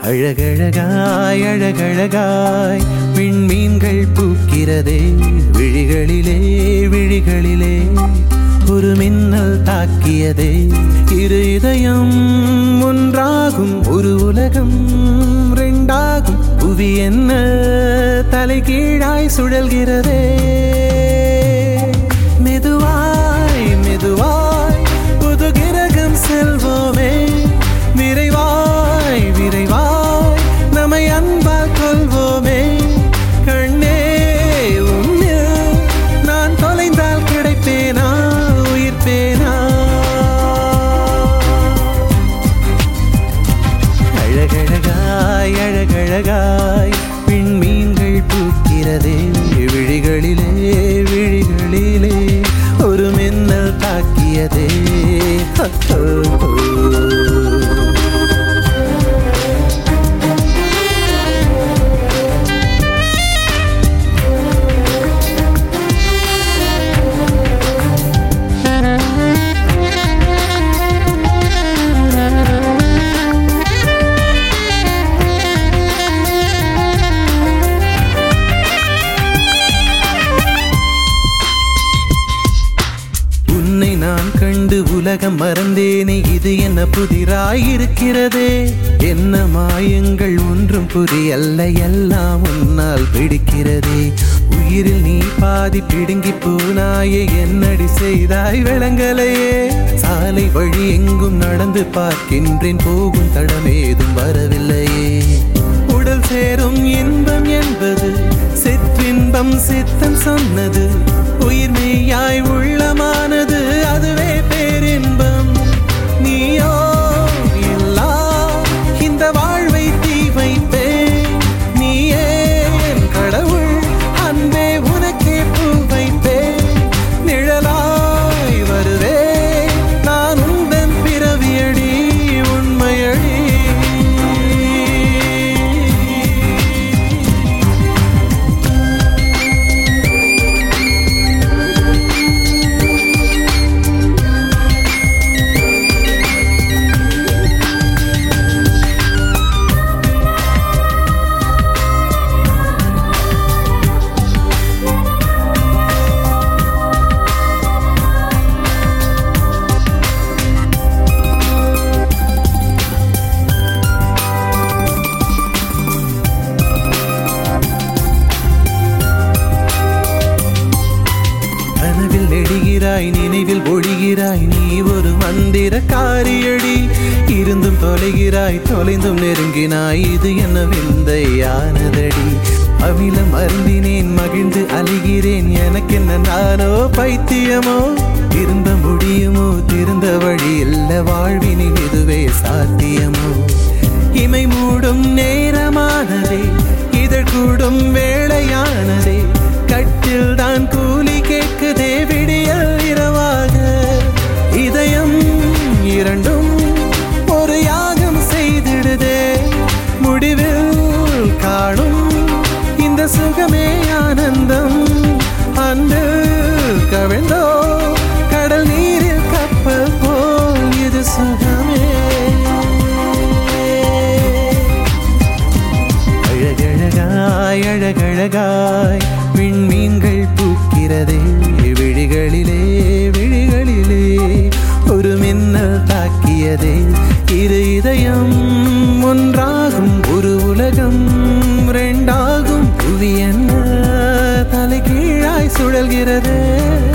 அழகழகாய் அழகழகாய் விண்மீன்கள் பூக்கிறதே விழிகளிலே விழிகளிலே ஒரு மின்னல் தாக்கியதே இரு இதயம் ஒன்றாகும் ஒரு உலகம் ரெண்டாகும் புவி என்ன தலைகீழாய் சுழல்கிறதே மெதுவாய் மெதுவாய் புது கிரகம் செல்வோமே விரைவாய் விரைவாய் நம்மை அன்பால் கொள்வோமே கண்ணே உன்னில் நான் தொலைந்தால் கிடைப்பேனா உயிர்ப்பேனா அழகழகாய் அழகழகாய் விண்மீன்கள் பூக்கிறதே விழிகளிலே விழிகளிலே ஒரு மின்னல் தாக்கியதே ஹோ, ஹோ, ஹோ. உன்னை நான் கண்டு உலகம் மறந்தேனே இது என்ன புதிராய் இருக்கிறதே என்ன மாயங்கள் ஒன்றும் புரியல்ல எல்லாம் உன்னால் பிடிக்கிறதே உயிரில் நீ பாதி பிடுங்கி போனாயே என்னடி செய்தாய் விளங்கலையே சாலை வழி எங்கும் நடந்து பார்க்கின்றேன் போகும் தடமேதும் வரவில்லையே உடல் சேரும் இன்பம் என்பது சிற்றின்பம் சித்தம் சொன்னது உயிர் மெய்யாய் உள்ளமானது அதுவே பேரின்பம் நீயோ இல்லா இந்த வாழ்வை தீ வைப்பேன் நீயே என் கடவுள் அன்பே உனக்கே பூ வைப்பேன் நிழலாய் வருவே நான் உந்தன் பிறவியடி உண்மையடி கனவில் நெடுகிறாய் நினைவில் ஒழிகிறாய் நீ ஒரு மந்திர காரியடி இருந்தும் தொலைகிறாய் தொலைந்தும் நெருங்கினாய் இது என்ன விந்தையானதடி அமிலம் அருந்தினேன் மகிழ்ந்து அலைகிறேன் எனக்கு என்ன நானோ பைத்தியமோ திரும்ப முடியுமோ திருந்த வழி இல்ல வாழ்வினில் இதுவே சாத்தியமோ இமை மூடும் நேரமானதே இதழ் கூடும் வேளையானதே கட்டில் தான் கூலி கேட்குதே விடியல் இரவாக இதயம் இரண்டும் ஒரு யாகம் செய்திடுதே முடிவில் காணும் இந்த சுகமே ஆனந்தம் அன்பு கவிழ்ந்தோ கடல் நீரில் கப்பல் போல் இது சுகமே அழகழகாய் அழகழகாய் விண்மீன்கள் பூக்கிறதே விழிகளிலே விழிகளிலே ஒரு மின்னல் தாக்கியதே இரு இதயம் ஒன்றாகும் ஒரு உலகம் ரெண்டாகும் புவி என்ன தலைகீழாய் சுழல்கிறதே